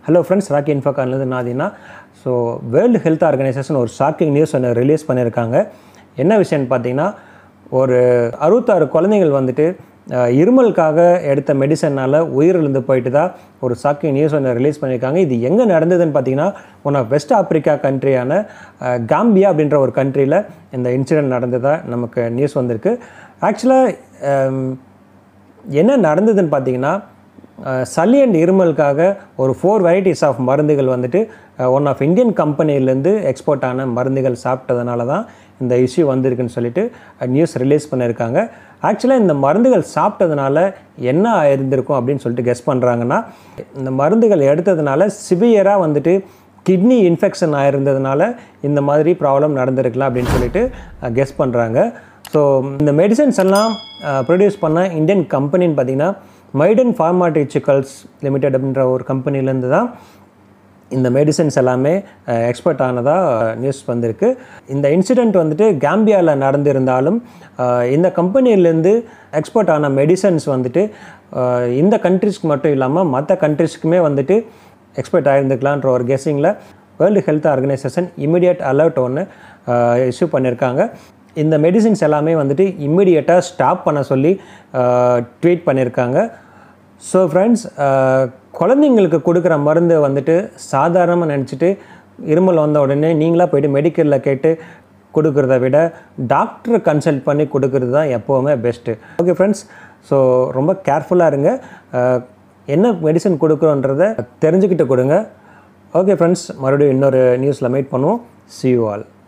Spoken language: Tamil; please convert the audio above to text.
ஹலோ ஃப்ரெண்ட்ஸ் ராக்கி இன்ஃபோகான்லேருந்து நாதினா ஸோ வேர்ல்டு ஹெல்த் ஆர்கனைசேஷன் ஒரு ஷாக்கிங் நியூஸ் ஒன்று ரிலீஸ் பண்ணியிருக்காங்க என்ன விஷயம்னு பார்த்தீங்கன்னா ஒரு அறுபத்தாறு குழந்தைகள் வந்துட்டு அஹ், இருமலுக்காக எடுத்த மெடிசனால் உயிரிழந்து போயிட்டு தான் ஒரு ஷாக்கிங் நியூஸ் ஒன்று ரிலீஸ் பண்ணியிருக்காங்க இது எங்கே நடந்ததுன்னு பார்த்தீங்கன்னா ஒன் ஆஃப் வெஸ்ட் ஆப்பிரிக்கா கண்ட்ரியான காம்பியா அப்படின்ற ஒரு கண்ட்ரியில் இந்த இன்சிடென்ட் நடந்ததா நமக்கு நியூஸ் வந்திருக்கு ஆக்சுவலாக என்ன நடந்ததுன்னு பார்த்தீங்கன்னா அஹ், சளி அண்ட் இருமலுக்காக ஒரு ஃபோர் வெரைட்டிஸ் ஆஃப் மருந்துகள் வந்துட்டு ஒன் ஆஃப் இந்தியன் கம்பெனிலேருந்து எக்ஸ்போர்ட் ஆன மருந்துகள் சாப்பிட்டதுனால தான் இந்த இஷ்யூ வந்திருக்குன்னு சொல்லிட்டு நியூஸ் ரிலீஸ் பண்ணியிருக்காங்க ஆக்சுவலாக இந்த மருந்துகள் சாப்பிட்டதுனால என்ன ஆயிருந்திருக்கும் அப்படின்னு சொல்லிட்டு கெஸ் பண்ணுறாங்கன்னா இந்த மருந்துகள் எடுத்ததுனால சிவியராக வந்துட்டு கிட்னி இன்ஃபெக்ஷன் ஆயிருந்ததுனால இந்த மாதிரி ப்ராப்ளம் நடந்திருக்கலாம் அப்படின்னு சொல்லிட்டு கெஸ் பண்ணுறாங்க ஸோ இந்த மெடிசன்ஸ் எல்லாம் ப்ரொடியூஸ் பண்ண இந்தியன் கம்பெனின்னு பார்த்தீங்கன்னா மைடன் ஃபார்மாட்டிச்சிக்கல்ஸ் லிமிடெட் அப்படின்ற ஒரு கம்பெனிலேருந்து தான் இந்த மெடிசன்ஸ் எல்லாமே எக்ஸ்பர்ட் ஆனதாக நியூஸ் வந்திருக்கு இந்த இன்சிடெண்ட் வந்துட்டு கேம்பியாவில் நடந்திருந்தாலும் அஹ், இந்த கம்பெனிலேருந்து எக்ஸ்போர்ட் ஆன மெடிசன்ஸ் வந்துட்டு அஹ், இந்த கண்ட்ரிஸ்க்கு மட்டும் இல்லாமல் மற்ற கண்ட்ரிஸ்க்குமே வந்துட்டு எக்ஸ்பர்ட் ஆகிருந்துக்கலான்ற ஒரு கெஸ்ஸிங்கில் world health organisation immediate alert ஒன்று இஷ்யூ பண்ணியிருக்காங்க இந்த மெடிசின்ஸ் எல்லாமே வந்துட்டு இம்மிடியட்டாக ஸ்டாப் பண்ண சொல்லி ட்வீட் பண்ணியிருக்காங்க ஸோ ஃப்ரெண்ட்ஸ் குழந்தைங்களுக்கு கொடுக்குற மருந்து வந்துட்டு சாதாரணமாக நினச்சிட்டு இருமல் வந்த உடனே நீங்களாக போயிட்டு மெடிக்கலில் கேட்டு கொடுக்குறத விட டாக்டரை கன்சல்ட் பண்ணி கொடுக்குறது தான் எப்போவுமே பெஸ்ட்டு ஓகே ஃப்ரெண்ட்ஸ் ஸோ ரொம்ப கேர்ஃபுல்லாக இருங்க அஹ், என்ன மெடிசன் கொடுக்குறோன்றத தெரிஞ்சுக்கிட்டு கொடுங்க ஓகே ஃப்ரெண்ட்ஸ் மறுபடியும் இன்னொரு நியூஸில் மீட் பண்ணுவோம் see you all